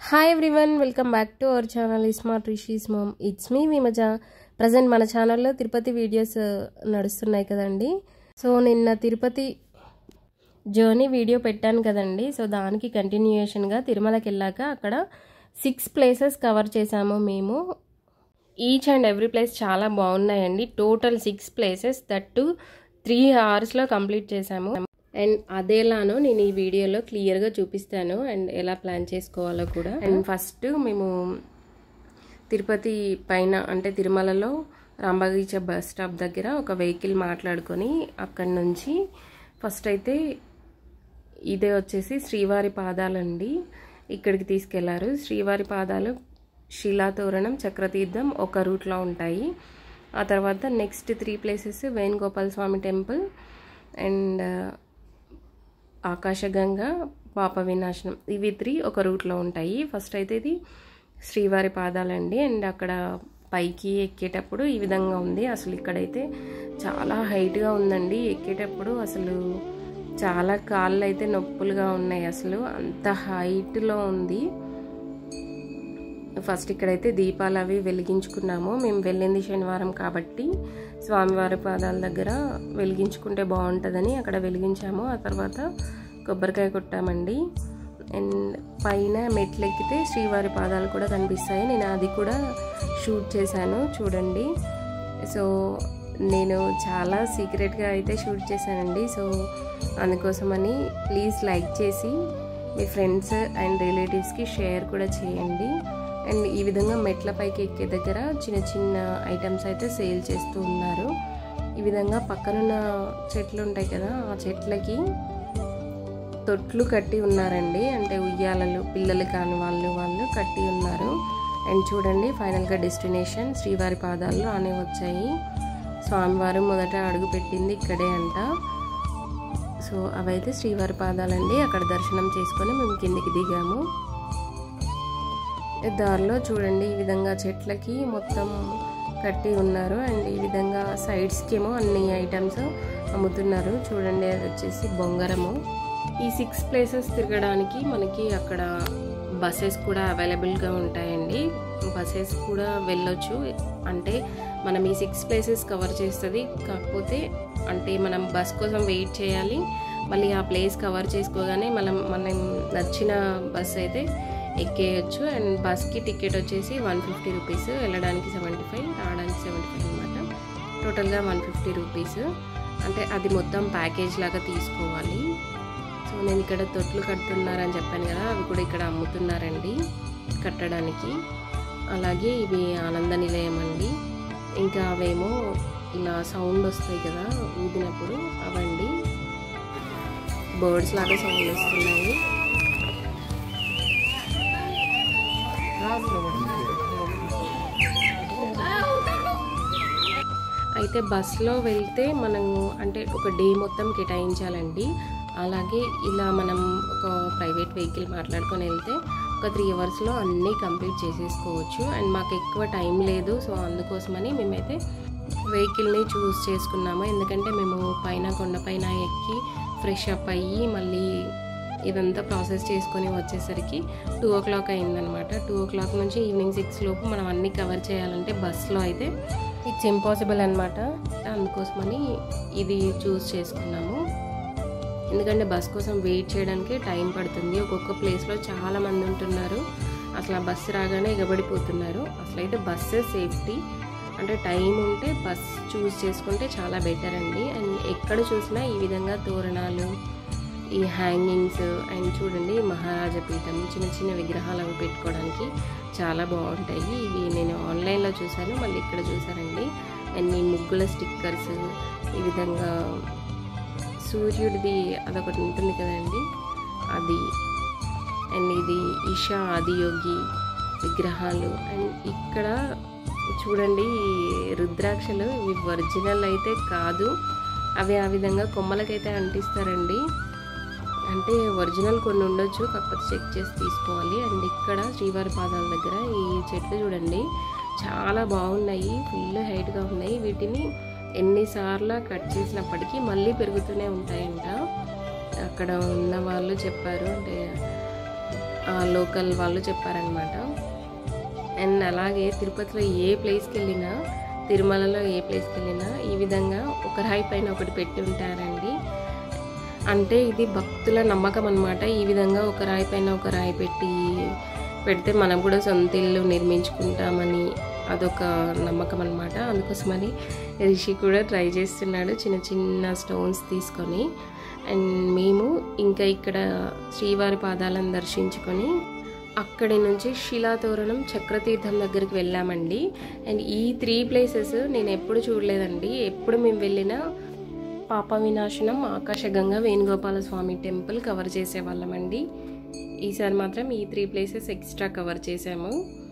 hi everyone welcome back to our channel smart Rishi's mom it's me Vimaja present మన ఛానల్లో Tirupati videos నడుస్తున్నాయి కదండి so నిన్న తిరుపతి జర్నీ వీడియో పెట్టాను కదండి సో దానికి కంటిన్యూయేషన్గా తిరుమలకి వెళ్ళాక అక్కడ సిక్స్ ప్లేసెస్ కవర్ చేసాము మేము ఈచ్ అండ్ ఎవ్రీ ప్లేస్ చాలా బాగున్నాయండి total six places that three అవర్స్లో కంప్లీట్ చేసాము అండ్ అదేలానో నేను ఈ వీడియోలో క్లియర్గా చూపిస్తాను అండ్ ఎలా ప్లాన్ చేసుకోవాలో కూడా అండ్ ఫస్ట్ మేము తిరుపతి పైన అంటే తిరుమలలో రాంబగీచ బస్ స్టాప్ దగ్గర ఒక వెహికల్ మాట్లాడుకొని అక్కడి నుంచి ఫస్ట్ అయితే ఇదే వచ్చేసి శ్రీవారి పాదాలండి ఇక్కడికి తీసుకెళ్లారు శ్రీవారి పాదాలు శిలాతోరణం చక్రతీర్థం ఒక రూట్లో ఉంటాయి ఆ తర్వాత next three places Venugopala Swamy temple and Akasaganga Papa Vinasanam ఇవి త్రీ ఒక రూట్లో ఉంటాయి ఫస్ట్ అయితే ఇది శ్రీవారి పాదాలండి అండ్ అక్కడ పైకి ఎక్కేటప్పుడు ఈ విధంగా ఉంది అసలు ఇక్కడైతే చాలా హైట్గా ఉందండి ఎక్కేటప్పుడు అసలు చాలా కాళ్ళు అయితే నొప్పులుగా ఉన్నాయి అసలు అంత హైట్లో ఉంది ఫస్ట్ ఇక్కడైతే దీపాలు అవి వెలిగించుకున్నాము మేము వెళ్ళింది శనివారం కాబట్టి స్వామివారి పాదాల దగ్గర వెలిగించుకుంటే బాగుంటుందని అక్కడ వెలిగించాము ఆ తర్వాత కొబ్బరికాయ కొట్టామండి అండ్ పైన మెట్లు ఎక్కితే శ్రీవారి పాదాలు కూడా కనిపిస్తాయి నేను అది కూడా షూట్ చేశాను చూడండి సో నేను చాలా సీక్రెట్గా అయితే షూట్ చేశానండి సో అందుకోసమని ప్లీజ్ లైక్ చేసి మీ ఫ్రెండ్స్ అండ్ రిలేటివ్స్కి షేర్ కూడా చేయండి అండ్ ఈ విధంగా మెట్ల పైకి ఎక్కే దగ్గర చిన్న చిన్న ఐటమ్స్ అయితే సేల్ చేస్తూ ఉన్నారు ఈ విధంగా పక్కనున్న చెట్లు ఉంటాయి కదా ఆ చెట్లకి తొట్లు కట్టి ఉన్నారండి అంటే ఉయ్యాలలు పిల్లలు కాని వాళ్ళు వాళ్ళు కట్టి ఉన్నారు అండ్ చూడండి ఫైనల్గా డెస్టినేషన్ శ్రీవారి పాదాలు అనే వచ్చాయి స్వామివారు మొదట అడుగు పెట్టింది ఇక్కడే అంట సో అవైతే శ్రీవారి పాదాలండి అక్కడ దర్శనం చేసుకొని మేము కిందికి దిగాము దారిలో చూడండి ఈ విధంగా చెట్లకి మొత్తం కట్టి ఉన్నారు అండ్ ఈ విధంగా సైడ్స్కి ఏమో అన్ని ఐటమ్స్ అమ్ముతున్నారు చూడండి అది వచ్చేసి బొంగరము ఈ సిక్స్ ప్లేసెస్ తిరగడానికి మనకి అక్కడ బస్సెస్ కూడా అవైలబుల్గా ఉంటాయండి బస్సెస్ కూడా వెళ్ళొచ్చు అంటే మనం ఈ సిక్స్ ప్లేసెస్ కవర్ చేస్తుంది కాకపోతే అంటే మనం బస్ కోసం వెయిట్ చేయాలి మళ్ళీ ఆ ప్లేస్ కవర్ చేసుకోగానే మనం మనం నచ్చిన బస్ అయితే ఎక్కేయచ్చు అండ్ బస్కి టికెట్ వచ్చేసి వన్ ఫిఫ్టీ రూపీస్ వెళ్ళడానికి సెవెంటీ ఫైవ్ రావడానికి సెవెంటీ ఫైవ్ అనమాట టోటల్గా వన్ ఫిఫ్టీ రూపీస్ అంటే అది మొత్తం ప్యాకేజ్ లాగా తీసుకోవాలి సో నేను ఇక్కడ తొట్లు కడుతున్నారని చెప్పాను కదా అవి కూడా ఇక్కడ అమ్ముతున్నారండి కట్టడానికి అలాగే ఇవి ఆనంద నిలయం అండి ఇంకా అవేమో ఇలా సౌండ్ వస్తాయి కదా ఊదినప్పుడు అవండి బర్డ్స్ లాగా సౌండ్ వస్తున్నాయి అయితే బస్లో వెళ్తే మనము అంటే ఒక డే మొత్తం కేటాయించాలండి అలాగే ఇలా మనం ఒక ప్రైవేట్ వెహికల్ మాట్లాడుకొని వెళ్తే ఒక త్రీ అవర్స్లో అన్నీ కంప్లీట్ చేసేసుకోవచ్చు అండ్ మాకు ఎక్కువ టైం లేదు సో అందుకోసమని మేమైతే వెహికల్ని చూస్ చేసుకున్నాము ఎందుకంటే మేము పైన కొండపైన ఎక్కి ఫ్రెష్ అప్ అయ్యి మళ్ళీ ఇదంతా ప్రాసెస్ చేసుకొని వచ్చేసరికి టూ ఓ క్లాక్ అయిందనమాట టూ ఓ క్లాక్ నుంచి ఈవినింగ్ సిక్స్ లోపు మనం అన్నీ కవర్ చేయాలంటే బస్లో అయితే ఇట్స్ ఇంపాసిబుల్ అనమాట అందుకోసమని ఇది చూస్ చేసుకున్నాము ఎందుకంటే బస్ కోసం వెయిట్ చేయడానికి టైం పడుతుంది ఒక్కొక్క ప్లేస్లో చాలా మంది ఉంటున్నారు అసలు ఆ బస్సు రాగానే ఎగబడిపోతున్నారు అసలు అయితే బస్సే సేఫ్టీ అంటే టైం ఉంటే బస్ చూస్ చేసుకుంటే చాలా బెటర్ అండి అండ్ ఎక్కడ చూసినా ఈ విధంగా తోరణాలు ఈ హ్యాంగింగ్స్ అండ్ చూడండి మహారాజా పీఠం చిన్న చిన్న విగ్రహాలు అవి పెట్టుకోవడానికి చాలా బాగుంటాయి ఇవి నేను ఆన్లైన్లో చూశాను మళ్ళీ ఇక్కడ చూసానండి అండ్ ఈ ముగ్గుల స్టిక్కర్స్ ఈ విధంగా సూర్యుడిది అదొకటి ఉంటుంది కదండి అది అండ్ ఇది ఈషా ఆదియోగి విగ్రహాలు అండ్ ఇక్కడ చూడండి రుద్రాక్షలు ఇవి ఒరిజినల్ అయితే కాదు అవి ఆ విధంగా కొమ్మలకైతే అంటిస్తారండి అంటే ఒరిజినల్ కొన్ని ఉండొచ్చు కాకపోతే చెక్ చేసి తీసుకోవాలి అండ్ ఇక్కడ శ్రీవారి పాదాల దగ్గర ఈ చెట్లు చూడండి చాలా బాగున్నాయి ఫుల్ హైట్గా ఉన్నాయి వీటిని ఎన్నిసార్లు కట్ చేసినప్పటికీ మళ్ళీ పెరుగుతూనే ఉంటాయంట అక్కడ ఉన్న వాళ్ళు చెప్పారు అంటే లోకల్ వాళ్ళు చెప్పారనమాట అండ్ అలాగే తిరుపతిలో ఏ ప్లేస్కి వెళ్ళినా తిరుమలలో ఏ ప్లేస్కి వెళ్ళినా ఈ విధంగా ఒక రాయి పైన ఒకటి పెట్టి ఉంటారండి అంటే ఇది భక్తుల నమ్మకం అనమాట ఈ విధంగా ఒక రాయి పైన ఒక రాయి పెట్టి పెడితే మనం కూడా సొంత ఇల్లు నిర్మించుకుంటామని అదొక నమ్మకం అనమాట అందుకోసమని రిషి కూడా ట్రై చేస్తున్నాడు చిన్న చిన్న స్టోన్స్ తీసుకొని అండ్ మేము ఇంకా ఇక్కడ శ్రీవారి పాదాలను దర్శించుకొని అక్కడి నుంచి శిలాతోరణం చక్రతీర్థం దగ్గరికి వెళ్ళామండి అండ్ ఈ త్రీ ప్లేసెస్ నేను ఎప్పుడు చూడలేదండి ఎప్పుడు మేము వెళ్ళినా పాప వినాశనం ఆకాశగంగా వేణుగోపాల స్వామి టెంపుల్ కవర్ చేసేవాళ్ళమండి ఈసారి మాత్రం ఈ త్రీ ప్లేసెస్ ఎక్స్ట్రా కవర్ చేసాము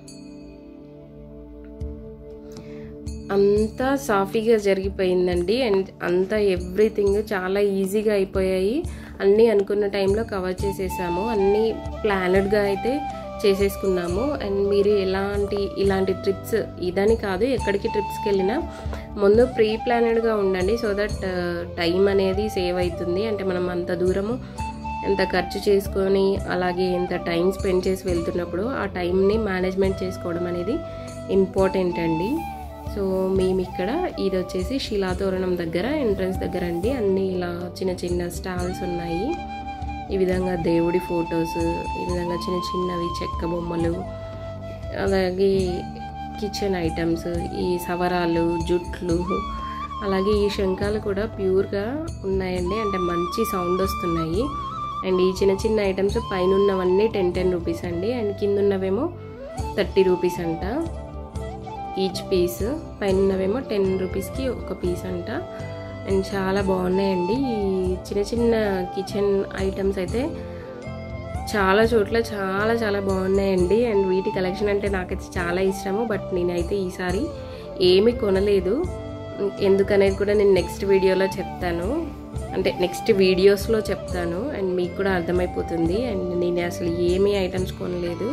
అంతా సాఫీగా జరిగిపోయిందండి అండ్ అంతా ఎవ్రీథింగ్ చాలా ఈజీగా అయిపోయాయి అన్నీ అనుకున్న టైంలో కవర్ చేసేసాము అన్నీ ప్లానెడ్గా అయితే చేసేసుకున్నాము అండ్ మీరు ఎలాంటి ఇలాంటి ట్రిప్స్ ఇదని కాదు ఎక్కడికి ట్రిప్స్కి వెళ్ళినా ముందు ప్రీ ప్లానెడ్గా ఉండండి సో దట్ టైం అనేది సేవ్ అవుతుంది అంటే మనం అంత దూరము ఎంత ఖర్చు చేసుకొని అలాగే ఎంత టైం స్పెండ్ చేసి వెళ్తున్నప్పుడు ఆ టైంని మేనేజ్మెంట్ చేసుకోవడం అనేది ఇంపార్టెంట్ అండి సో మేము ఇక్కడ ఇది వచ్చేసి శిలాతోరణం దగ్గర ఎంట్రన్స్ దగ్గర అండి అన్ని ఇలా చిన్న చిన్న స్టాల్స్ ఉన్నాయి ఈ విధంగా దేవుడి ఫొటోస్ ఈ విధంగా చిన్న చిన్నవి చెక్క బొమ్మలు అలాగే కిచెన్ ఐటమ్స్ ఈ సవరాలు జుట్లు అలాగే ఈ శంఖాలు కూడా ప్యూర్గా ఉన్నాయండి అంటే మంచి సౌండ్ వస్తున్నాయి అండ్ ఈ చిన్న చిన్న ఐటమ్స్ పైన ఉన్నవన్నీ టెన్ టెన్ రూపీస్ అండి అండ్ కింద ఉన్నవేమో థర్టీ రూపీస్ అంట ఈచ్ పీస్ పైన ఉన్నవేమో టెన్ రూపీస్కి ఒక పీస్ అంట అండ్ చాలా బాగున్నాయండి ఈ చిన్న చిన్న కిచెన్ ఐటమ్స్ అయితే చాలా చోట్ల చాలా చాలా బాగున్నాయండి అండ్ వీటి కలెక్షన్ అంటే నాకైతే చాలా ఇష్టము బట్ నేనైతే ఈసారి ఏమీ కొనలేదు ఎందుకనేది కూడా నేను నెక్స్ట్ వీడియోలో చెప్తాను అంటే నెక్స్ట్ వీడియోస్లో చెప్తాను అండ్ మీకు కూడా అర్థమైపోతుంది అండ్ నేను అసలు ఏమీ ఐటమ్స్ కొనలేదు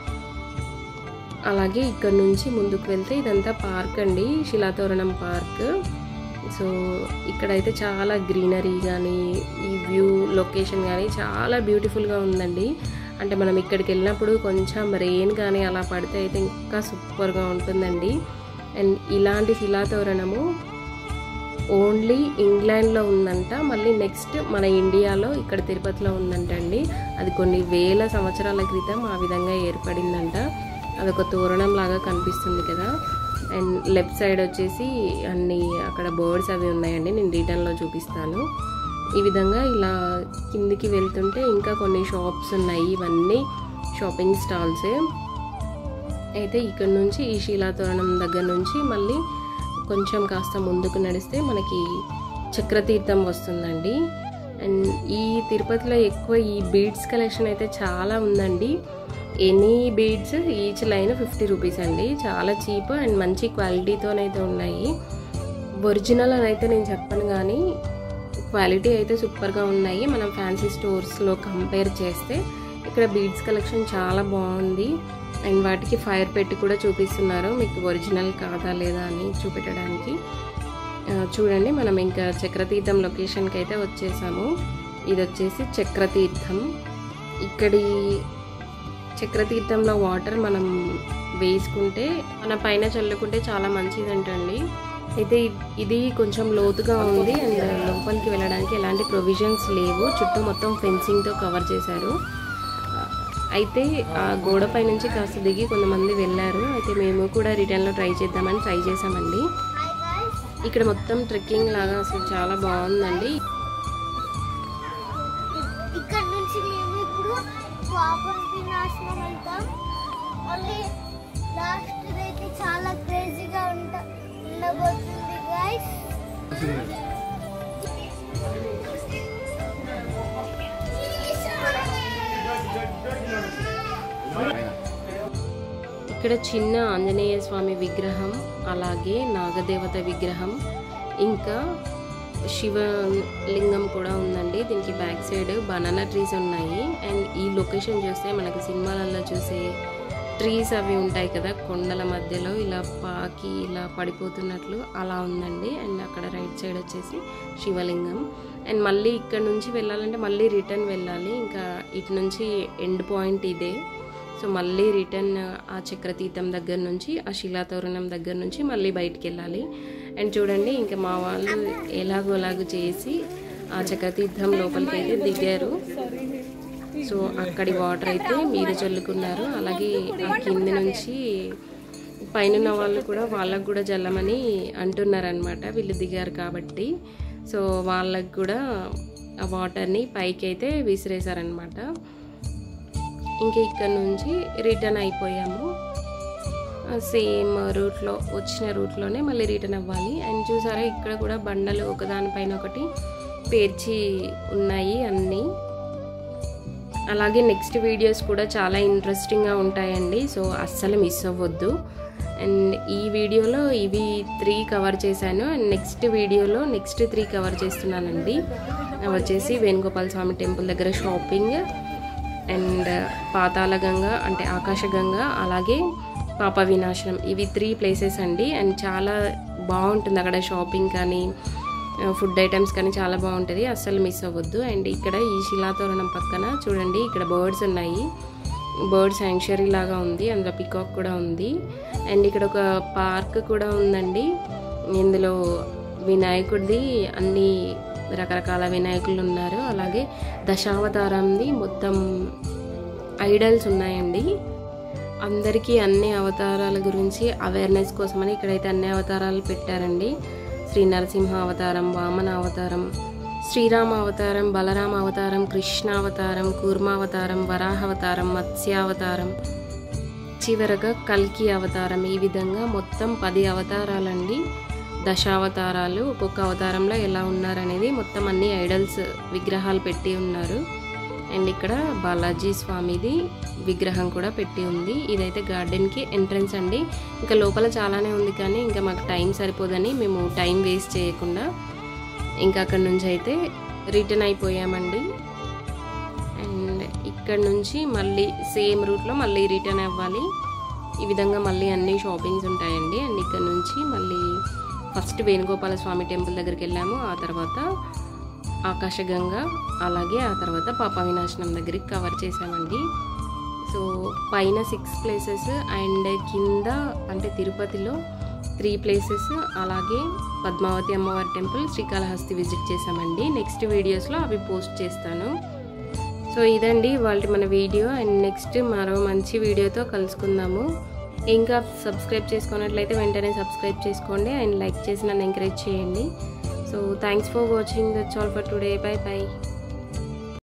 అలాగే ఇక్కడ నుంచి ముందుకు వెళ్తే ఇదంతా పార్క్ అండి శిలాతోరణం పార్క్ సో ఇక్కడైతే చాలా గ్రీనరీ కానీ ఈ వ్యూ లొకేషన్ కానీ చాలా బ్యూటిఫుల్గా ఉందండి అంటే మనం ఇక్కడికి వెళ్ళినప్పుడు కొంచెం రెయిన్ కానీ అలా పడితే అయితే ఇంకా సూపర్గా ఉంటుందండి అండ్ ఇలాంటి శిలాతోరణము ఓన్లీ ఇంగ్లాండ్లో ఉందంట మళ్ళీ నెక్స్ట్ మన ఇండియాలో ఇక్కడ తిరుపతిలో ఉందంట అండి అది కొన్ని వేల సంవత్సరాల క్రితం ఆ విధంగా ఏర్పడిందంట అదొక తోరణం లాగా కనిపిస్తుంది కదా అండ్ లెఫ్ట్ సైడ్ వచ్చేసి అన్ని అక్కడ బర్డ్స్ అవి ఉన్నాయండి నేను రిటర్న్లో చూపిస్తాను ఈ విధంగా ఇలా కిందికి వెళ్తుంటే ఇంకా కొన్ని షాప్స్ ఉన్నాయి ఇవన్నీ షాపింగ్ స్టాల్సే అయితే ఇక్కడ నుంచి ఈ శిలాతోరణం దగ్గర నుంచి మళ్ళీ కొంచెం కాస్త ముందుకు నడిస్తే మనకి చక్రతీర్థం వస్తుందండి అండ్ ఈ తిరుపతిలో ఎక్కువ ఈ బీడ్స్ కలెక్షన్ అయితే చాలా ఉందండి any beads each line fifty rupees అండి చాలా చీప్ అండ్ మంచి క్వాలిటీతోనైతే ఉన్నాయి ఒరిజినల్ అని అయితే నేను చెప్పను కానీ క్వాలిటీ అయితే సూపర్గా ఉన్నాయి మనం ఫ్యాన్సీ స్టోర్స్లో కంపేర్ చేస్తే ఇక్కడ బీడ్స్ కలెక్షన్ చాలా బాగుంది అండ్ వాటికి ఫైర్ పెట్టి కూడా చూపిస్తున్నారు మీకు ఒరిజినల్ కాదా లేదా అని చూపెట్టడానికి చూడండి మనం ఇంకా చక్రతీర్థం లొకేషన్కి అయితే వచ్చేసాము ఇది వచ్చేసి చక్రతీర్థం ఇక్కడి చక్రతీర్థంలో వాటర్ మనం వేసుకుంటే మన పైన చల్లుకుంటే చాలా మంచిదంటండి అయితే ఇది కొంచెం లోతుగా ఉంది అండ్ లోపలికి వెళ్ళడానికి ఎలాంటి ప్రొవిజన్స్ లేవు చుట్టూ మొత్తం ఫెన్సింగ్తో కవర్ చేశారు అయితే ఆ గోడపై నుంచి కాస్త దిగి కొంతమంది వెళ్ళారు అయితే మేము కూడా రిటర్న్లో ట్రై చేద్దామని ట్రై చేసామండి ఇక్కడ మొత్తం ట్రెక్కింగ్ లాగా అసలు చాలా బాగుందండి ఇక్కడ నుంచి మేము ఇప్పుడు పాపం వినాశనం వెళ్తాం మళ్ళీ లాస్ట్ అయితే చాలా క్రేజీగా ఉంట ఉండబోతుంది గైస్ ఇక్కడ చిన్న ఆంజనేయ స్వామి విగ్రహం అలాగే నాగదేవత విగ్రహం ఇంకా శివలింగం కూడా ఉందండి దీనికి బ్యాక్ సైడ్ బనానా ట్రీస్ ఉన్నాయి అండ్ ఈ లొకేషన్ చూస్తే మనకి సినిమాలలో చూసే ట్రీస్ అవి ఉంటాయి కదా కొండల మధ్యలో ఇలా పాకి ఇలా పడిపోతున్నట్లు అలా ఉందండి అండ్ అక్కడ రైట్ సైడ్ వచ్చేసి శివలింగం అండ్ మళ్ళీ ఇక్కడ నుంచి వెళ్ళాలంటే మళ్ళీ రిటర్న్ వెళ్ళాలి ఇంకా ఇటు నుంచి ఎండ్ పాయింట్ ఇదే సో మళ్ళీ రిటర్న్ ఆ చక్రతీర్థం దగ్గర నుంచి ఆ శిలాతోరణం దగ్గర నుంచి మళ్ళీ బయటికి వెళ్ళాలి అండ్ చూడండి ఇంకా మా వాళ్ళు ఎలాగోలాగో చేసి ఆ చక్రతీర్థం లోపలికి అయితే దిగారు సో అక్కడి వాటర్ అయితే మీద చల్లుకున్నారు అలాగే ఆ కింది నుంచి పైన వాళ్ళు కూడా వాళ్ళకు కూడా జల్లమని అంటున్నారనమాట వీళ్ళు దిగారు కాబట్టి సో వాళ్ళకు కూడా ఆ వాటర్ని పైకి అయితే విసిరేశారనమాట ఇంకా ఇక్కడ నుంచి రిటర్న్ అయిపోయాము సేమ్ రూట్లో వచ్చిన రూట్లోనే మళ్ళీ రిటర్న్ అవ్వాలి అండ్ చూసారా ఇక్కడ కూడా బండలు ఒకదానిపైన ఒకటి పేర్చి ఉన్నాయి అన్నీ అలాగే నెక్స్ట్ వీడియోస్ కూడా చాలా ఇంట్రెస్టింగ్గా ఉంటాయండి సో అస్సలు మిస్ అవ్వద్దు అండ్ ఈ వీడియోలో ఇవి త్రీ కవర్ చేశాను అండ్ నెక్స్ట్ వీడియోలో నెక్స్ట్ త్రీ కవర్ చేస్తున్నానండి అవి వచ్చేసి వేణుగోపాల స్వామి టెంపుల్ దగ్గర షాపింగ్ అండ్ పాతాళగంగ అంటే ఆకాశగంగ అలాగే పాప వినాశనం ఇవి త్రీ ప్లేసెస్ అండి అండ్ చాలా బాగుంటుంది అక్కడ షాపింగ్ కానీ ఫుడ్ ఐటమ్స్ కానీ చాలా బాగుంటుంది అస్సలు మిస్ అవ్వద్దు అండ్ ఇక్కడ ఈ శిలాతోరణం పక్కన చూడండి ఇక్కడ బర్డ్స్ ఉన్నాయి బర్డ్ శాంక్చురీ లాగా ఉంది అందులో పికాక్ కూడా ఉంది అండ్ ఇక్కడ ఒక పార్క్ కూడా ఉందండి ఇందులో వినాయకుడిది అన్ని రకరకాల వినాయకులు ఉన్నారు అలాగే దశావతారంది మొత్తం ఐడల్స్ ఉన్నాయండి అందరికీ అన్ని అవతారాల గురించి అవేర్నెస్ కోసమని ఇక్కడైతే అన్ని అవతారాలు పెట్టారండి శ్రీ నరసింహ అవతారం వామన అవతారం శ్రీరామ అవతారం బలరామ అవతారం కృష్ణ అవతారం కూర్మావతారం వరాహ అవతారం మత్స్యావతారం చివరగా కల్కి అవతారం ఈ విధంగా మొత్తం పది అవతారాలండి దశావతారాలు ఒక్కొక్క అవతారంలో ఎలా ఉన్నారనేది మొత్తం అన్ని ఐడల్స్ విగ్రహాలు పెట్టి ఉన్నారు అండ్ ఇక్కడ బాలాజీ స్వామిది విగ్రహం కూడా పెట్టి ఉంది ఇదైతే గార్డెన్కి ఎంట్రన్స్ అండి ఇంకా లోపల చాలానే ఉంది కానీ ఇంకా మాకు టైం సరిపోదని మేము టైం వేస్ట్ చేయకుండా ఇంకా అక్కడ నుంచి అయితే రిటర్న్ అయిపోయామండి అండ్ ఇక్కడ నుంచి మళ్ళీ సేమ్ రూట్లో మళ్ళీ రిటర్న్ అవ్వాలి ఈ విధంగా మళ్ళీ అన్ని షాపింగ్స్ ఉంటాయండి అండ్ ఇక్కడ నుంచి మళ్ళీ ఫస్ట్ వేణుగోపాల స్వామి టెంపుల్ దగ్గరికి వెళ్ళాము ఆ తర్వాత ఆకాశగంగా అలాగే ఆ తర్వాత పాప వినాశనం దగ్గరికి కవర్ చేసామండి సో పైన సిక్స్ ప్లేసెస్ అండ్ కింద అంటే తిరుపతిలో త్రీ ప్లేసెస్ అలాగే పద్మావతి అమ్మవారి టెంపుల్ శ్రీకాళహస్తి విజిట్ చేసామండి నెక్స్ట్ వీడియోస్లో అవి పోస్ట్ చేస్తాను సో ఇదండి వాళ్ళ మన వీడియో అండ్ నెక్స్ట్ మరో మంచి వీడియోతో కలుసుకుందాము ఇంకా సబ్స్క్రైబ్ చేసుకున్నట్లయితే వెంటనే సబ్స్క్రైబ్ చేసుకోండి అండ్ లైక్ చేసి నన్ను ఎంకరేజ్ చేయండి so thanks for watching that's all for today bye by